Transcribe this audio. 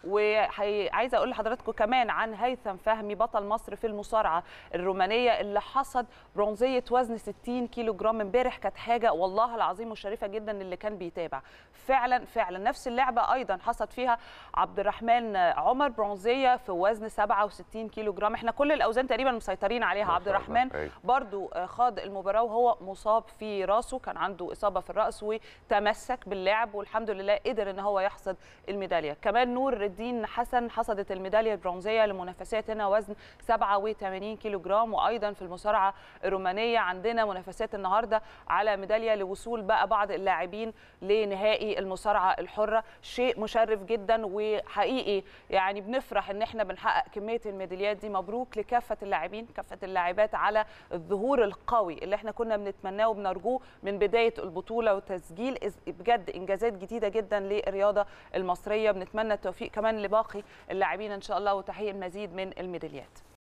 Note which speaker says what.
Speaker 1: وعايزه اقول لحضراتكم كمان عن هيثم فهمي بطل مصر في المصارعه الرومانيه اللي حصد برونزيه وزن 60 كيلو جرام امبارح كانت حاجه والله العظيم مشرفه جدا اللي كان بيتابع فعلا فعلا نفس اللعبه ايضا حصد فيها عبد الرحمن عمر برونزيه في وزن 67 كيلو جرام احنا كل الاوزان تقريبا مسيطرين عليها
Speaker 2: ما
Speaker 1: عبد
Speaker 2: شاء الله.
Speaker 1: الرحمن
Speaker 2: أيوة.
Speaker 1: برضو خاض المباراه وهو مصاب في راسه كان عنده اصابه في الراس وتمسك باللعب والحمد لله قدر ان هو يحصد الميداليه كمان نور الدين حسن حصدت الميداليه البرونزيه لمنافساتنا وزن 87 كيلو جرام وايضا في المصارعه الرومانيه عندنا منافسات النهارده على ميداليه لوصول بقى بعض اللاعبين لنهائي المصارعه الحره شيء مشرف جدا وحقيقي يعني بنفرح ان احنا بنحقق كميه الميداليات دي مبروك لكافه اللاعبين كافه اللاعبات على الظهور القوي اللي احنا كنا بنتمناه وبنرجوه من بدايه البطوله وتسجيل إز- بجد انجازات جديده جدا للرياضه المصريه بنتمنى التوفيق كمان لباقي اللاعبين ان شاء الله وتحقيق المزيد من الميداليات